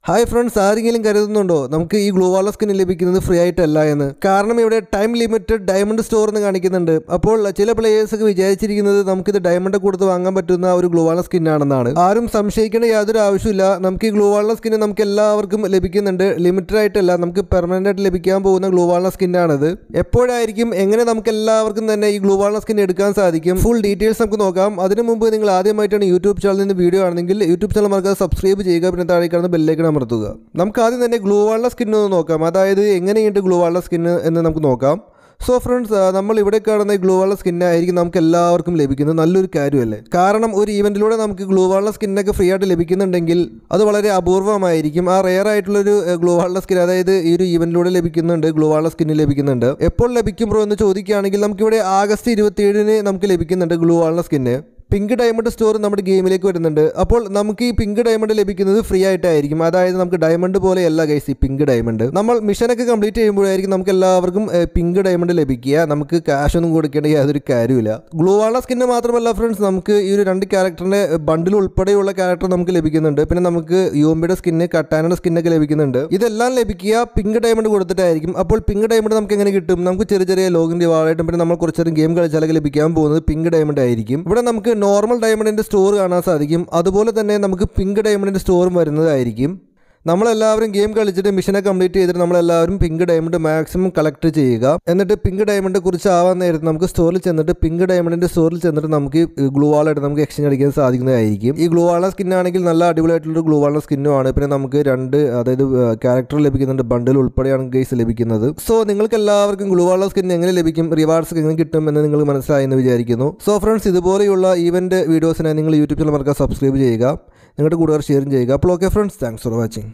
hi friends ആരെങ്കിലും കരുതുന്നുണ്ടോ നമുക്ക് ഈ ഗ്ലൂ വാള സ്കിൻ ലഭിക്കുന്നത് ഫ്രീ ആയിട്ടല്ല എന്ന് കാരണം ഇവിടെ ടൈം ലിമിറ്റഡ് ഡയമണ്ട് സ്റ്റോർ എന്ന് കാണിക്കുന്നുണ്ട് അപ്പോൾ ചില പ്ലേയേഴ്സ് ഒക്കെ വിചാരിച്ചിരിക്കുന്നത് നമുക്കിത് ഡയമണ്ട് കൊടുത്ത് വാങ്ങാൻ പറ്റുന്ന ഒരു ഗ്ലൂ വാള സ്കിൻ ആണെന്നാണ് ആരും സംശയിക്കേണ്ട യാതൊരു ആവശ്യമില്ല നമുക്ക് ഈ ഗ്ലൂ വാള സ്കിൻ നമുക്ക് എല്ലാവർക്കും ലഭിക്കുന്നുണ്ട് ലിമിറ്റഡ് ആയിട്ടല്ല നമുക്ക് പെർമനന്റ് ആയിട്ട് ലഭിക്കാൻ പോകുന്ന ഗ്ലൂ വാള സ്കിൻ ആണിത് എപ്പോഴായിരിക്കും എങ്ങനെ നമുക്ക് എല്ലാവർക്കും തന്നെ ഈ ഗ്ലൂ വാള സ്കിൻ എടുക്കാൻ സാധിക്കും ഫുൾ ഡീറ്റെയിൽസ് നമുക്ക് നോക്കാം അതിനു മുമ്പ് നിങ്ങൾ ആദ്യമായിട്ടാണ് യൂട്യൂബ് ചാനലിൽ നിന്ന് വീഡിയോ ആണെങ്കിൽ യൂട്യൂബ് ചാനൽ മറക്കാതെ സബ്സ്ക്രൈബ് ചെയ്യുക പിന്നെ താഴെ കാണുന്ന ബെല്ലേക്ക് അമർത്തുക നമുക്ക് ആദ്യം തന്നെ ഗ്ലൂ വാളിലെ സ്കിൻ ഒന്ന് നോക്കാം അതായത് എങ്ങനെയുണ്ട് ഗ്ലൂ വാളിലെ സ്കിൻ എന്ന് നമുക്ക് നോക്കാം സോ ഫ്രണ്ട്സ് നമ്മൾ ഇവിടെ കാണുന്ന ഈ ഗ്ലൂ വാളിലെ സ്കിന്നായിരിക്കും നമുക്ക് എല്ലാവർക്കും ലഭിക്കുന്നത് നല്ലൊരു കാര്യമല്ലേ കാരണം ഒരു ഈവൻറ്റിലൂടെ നമുക്ക് ഗ്ലൂ വാളിലെ സ്കിന്നൊക്കെ ഫ്രീ ആയിട്ട് ലഭിക്കുന്നുണ്ടെങ്കിൽ അത് വളരെ അപൂർവമായിരിക്കും ആ റെയർ ആയിട്ടുള്ളൊരു ഗ്ലൂ വാളിലെ സ്കിൻ അതായത് ഈ ഒരു ഈവൻറ്റിലൂടെ ലഭിക്കുന്നുണ്ട് ഗ്ലൂ വാളിലെ സ്കിന്ന് ലഭിക്കുന്നുണ്ട് എപ്പോൾ ലഭിക്കും ബ്രോ എന്ന് ചോദിക്കുകയാണെങ്കിൽ നമുക്കിവിടെ ആഗസ്റ്റ് ഇരുപത്തിയേഴിന് നമുക്ക് ലഭിക്കുന്നുണ്ട് ഗ്ലൂ വാളിലെ സ്കിന്ന് പിങ്ക് ഡയമണ്ട് സ്റ്റോർ നമ്മുടെ ഗെയിമിലേക്ക് വരുന്നുണ്ട് അപ്പോൾ നമുക്ക് ഈ പിങ്ക് ഡയമണ്ട് ലഭിക്കുന്നത് ഫ്രീ ആയിട്ടായിരിക്കും അതായത് നമുക്ക് ഡയമണ്ട് പോലെയല്ല ഗൈസ് ഈ പിങ്ക് ഡയമണ്ട് നമ്മൾ മിഷനൊക്കെ കംപ്ലീറ്റ് ചെയ്യുമ്പോഴായിരിക്കും നമുക്ക് എല്ലാവർക്കും പിങ്ക് ഡയമണ്ട് ലഭിക്കുക നമുക്ക് ക്യാഷ് ഒന്നും കൊടുക്കേണ്ട യാതൊരു കാര്യമില്ല ഗ്ലൂ വാള സ്കിന്ന് മാത്രമല്ല ഫ്രണ്ട്സ് നമുക്ക് ഈ ഒരു രണ്ട് ക്യാരക്ടറിന്റെ ബണ്ടിൽ ഉൾപ്പെടെയുള്ള ക്യാരക്ടർ നമുക്ക് ലഭിക്കുന്നുണ്ട് പിന്നെ നമുക്ക് യുഎംബിയുടെ സ്കിന്ന് കട്ടാനയുടെ സ്കിന്നൊക്കെ ലഭിക്കുന്നുണ്ട് ഇതെല്ലാം ലഭിക്കുക പിങ്ക് ഡയമണ്ട് കൊടുത്തിട്ടായിരിക്കും അപ്പോൾ പിങ്ക് ഡയമണ്ട് നമുക്ക് എങ്ങനെ കിട്ടും നമുക്ക് ചെറിയ ചെറിയ ലോഗിൻ റിവാർഡായിട്ടും പിന്നെ നമ്മൾ കുറച്ചേരം ഗെയിം കളിച്ചാലൊക്കെ ലഭിക്കാൻ പോകുന്നത് പിങ്ക് ഡയമണ്ട് ആയിരിക്കും ഇവിടെ നമുക്ക് നോർമൽ ഡയമണ്ടിൻ്റെ സ്റ്റോർ കാണാൻ സാധിക്കും അതുപോലെ തന്നെ നമുക്ക് പിങ്ക് ഡയമണ്ടിൻ്റെ സ്റ്റോറും വരുന്നതായിരിക്കും നമ്മളെല്ലാവരും ഗെയിം കളിച്ചിട്ട് മിഷനെ കംപ്ലീറ്റ് ചെയ്തിട്ട് നമ്മളെല്ലാവരും പിങ്ക് ഡയമണ്ട് മാക്സിമം കളക്ട് ചെയ്യുക എന്നിട്ട് പിങ്ക് ഡയമണ്ട് കുറിച്ച് ആവാൻ നേരത്ത് നമുക്ക് സ്റ്റോറിൽ ചെന്നിട്ട് പിങ്ക് ഡയമണ്ടിൻ്റെ സ്റ്റോറിൽ ചെന്നിട്ട് നമുക്ക് ഗ്ലൂ വാളായിട്ട് നമുക്ക് എക്സ്ചേഞ്ച് അടിക്കാൻ സാധിക്കുന്നതായിരിക്കും ഈ ഗ്ലൂ വാള സ്കിൻ ആണെങ്കിൽ നല്ല അടിപൊളിയായിട്ടുള്ള ഗ്ലൂ വാള സ്കിന്നും ആണ് പിന്നെ നമുക്ക് രണ്ട് അതായത് ക്യാരക്ടർ ലഭിക്കുന്നുണ്ട് ബണ്ടിൽ ഉൾപ്പെടെയാണ് ഗൈസ് ലഭിക്കുന്നത് സോ നിങ്ങൾക്ക് എല്ലാവർക്കും ഗ്ലൂ വാള സ്കിൻ എങ്ങനെ ലഭിക്കും റിവാർഡ്സ് എങ്ങനെ കിട്ടും എന്ന് നിങ്ങൾ മനസ്സിലായെന്ന് വിചാരിക്കുന്നു സോ ഫ്രണ്ട്സ് ഇതുപോലെയുള്ള ഈവൻറ്റ് വീഡിയോസിനായി നിങ്ങൾ യൂട്യൂബ് ചാനൽ മറക്കാൻ സബ്സ്ക്രൈബ് ചെയ്യുക നിങ്ങളുടെ കൂട്ടുകാർ ഷെയറും ചെയ്യുക അപ്പോൾ okay friends thanks for watching